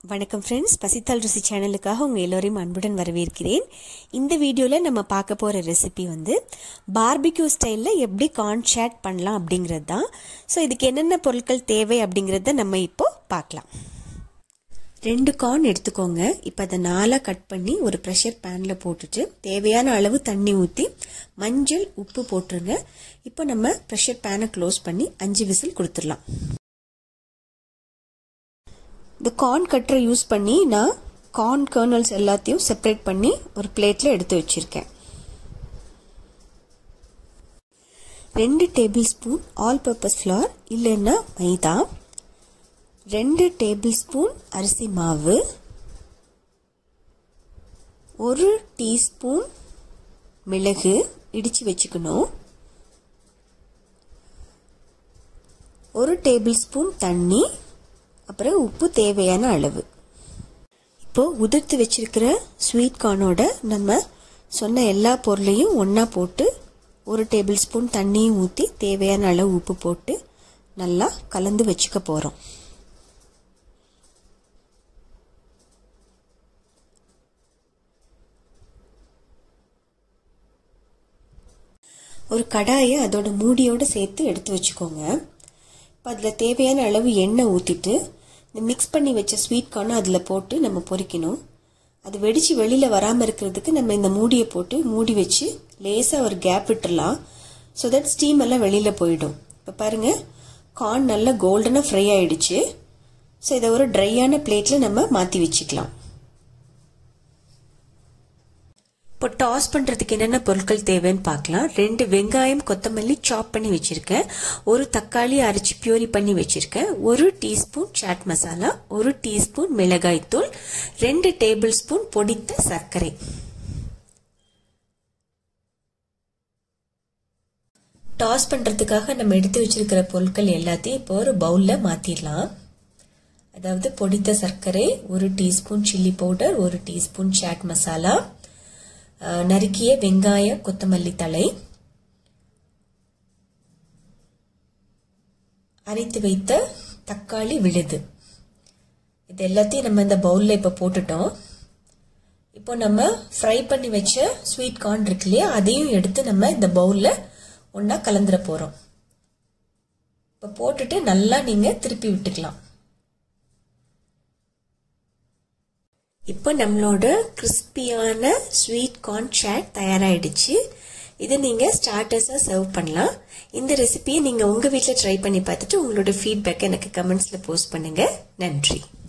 வணக்கம் ஃப்ரெண்ட்ஸ் பசித்தால் ருசி சேனலுக்காக உங்கள் எல்லோரையும் அன்புடன் வரவேற்கிறேன் இந்த வீடியோவில் நம்ம பார்க்க போகிற ரெசிபி வந்து பார்பிக்யூ ஸ்டைலில் எப்படி கார்ன் சேட் பண்ணலாம் அப்படிங்கிறது தான் ஸோ இதுக்கு என்னென்ன பொருட்கள் தேவை அப்படிங்கிறத நம்ம இப்போ பார்க்கலாம் ரெண்டு கார்ன் எடுத்துக்கோங்க இப்போ அதை நாலாக கட் பண்ணி ஒரு ப்ரெஷர் பேனில் போட்டுட்டு தேவையான அளவு தண்ணி ஊற்றி மஞ்சள் உப்பு போட்டுருங்க இப்போ நம்ம ப்ரெஷர் பேனை க்ளோஸ் பண்ணி அஞ்சு விசில் கொடுத்துடலாம் இந்த கார்ன் கட்டரை யூஸ் பண்ணி நான் கார்ன் கர்னல்ஸ் எல்லாத்தையும் செப்பரேட் பண்ணி ஒரு பிளேட்டில் எடுத்து வச்சுருக்கேன் ரெண்டு tablespoon all purpose flour இல்லைன்னா மைதா ரெண்டு டேபிள் ஸ்பூன் அரிசி மாவு ஒரு டீஸ்பூன் மிளகு இடித்து வச்சுக்கணும் ஒரு டேபிள் ஸ்பூன் தண்ணி அப்புறம் உப்பு தேவையான அளவு இப்போ உதிர்த்து வச்சிருக்கிற ஸ்வீட் கார்னோட நம்ம சொன்ன எல்லா பொருளையும் ஒன்றா போட்டு ஒரு டேபிள் ஸ்பூன் தண்ணியும் ஊற்றி தேவையான அளவு உப்பு போட்டு நல்லா கலந்து வச்சுக்க போகிறோம் ஒரு கடாயை அதோட மூடியோடு சேர்த்து எடுத்து வச்சுக்கோங்க இப்போ அதில் தேவையான அளவு எண்ணெய் ஊற்றிட்டு இந்த மிக்ஸ் பண்ணி வச்ச ஸ்வீட் கார்னை அதில் போட்டு நம்ம பொரிக்கணும் அது வெடித்து வெளியில் வராமல் இருக்கிறதுக்கு நம்ம இந்த மூடியை போட்டு மூடி வச்சு லேசாக ஒரு கேப் விட்டுடலாம் ஸோ தட் ஸ்டீம் எல்லாம் வெளியில் போயிடும் இப்போ பாருங்கள் கார்ன் நல்லா கோல்டனாக ஃப்ரை ஆயிடுச்சு ஸோ இதை ஒரு ட்ரையான பிளேட்டில் நம்ம மாற்றி வச்சுக்கலாம் இப்போ டாஸ் பண்ணுறதுக்கு என்னென்ன பொருட்கள் தேவைன்னு பார்க்கலாம் ரெண்டு வெங்காயம் கொத்தமல்லி சாப் பண்ணி வச்சுருக்கேன் ஒரு தக்காளி அரைச்சி பியூரி பண்ணி வச்சுருக்கேன் ஒரு டீஸ்பூன் சாட் மசாலா ஒரு டீஸ்பூன் மிளகாய்த்தூள் ரெண்டு டேபிள் ஸ்பூன் பொடித்த சர்க்கரை டாஸ் பண்ணுறதுக்காக நம்ம எடுத்து வச்சிருக்கிற பொருட்கள் எல்லாத்தையும் இப்போ ஒரு பவுலில் மாற்றிடலாம் அதாவது பொடித்த சர்க்கரை ஒரு டீஸ்பூன் சில்லி பவுடர் ஒரு டீஸ்பூன் சாட் மசாலா நறுக்கிய வெங்காய கொத்தமல்லி தலை அரைத்து வைத்த தக்காளி விழுது இது எல்லாத்தையும் நம்ம இந்த பவுலில் இப்போ போட்டுட்டோம் இப்போ நம்ம ஃப்ரை பண்ணி வச்ச ஸ்வீட் கார்ன் இருக்கு இல்லையா அதையும் எடுத்து நம்ம இந்த பவுலில் ஒன்றா கலந்துட போகிறோம் இப்போ போட்டுட்டு நல்லா நீங்கள் திருப்பி விட்டுக்கலாம் இப்போ நம்மளோட கிறிஸ்பியான ஸ்வீட் கார்ன் சாட் தயாராகிடுச்சு இதை நீங்கள் ஸ்டார்டர்ஸாக சர்வ் பண்ணலாம் இந்த ரெசிபியை நீங்கள் உங்கள் வீட்டில் ட்ரை பண்ணி பார்த்துட்டு உங்களோட ஃபீட்பேக்கை எனக்கு கமெண்ட்ஸில் போஸ்ட் பண்ணுங்கள் நன்றி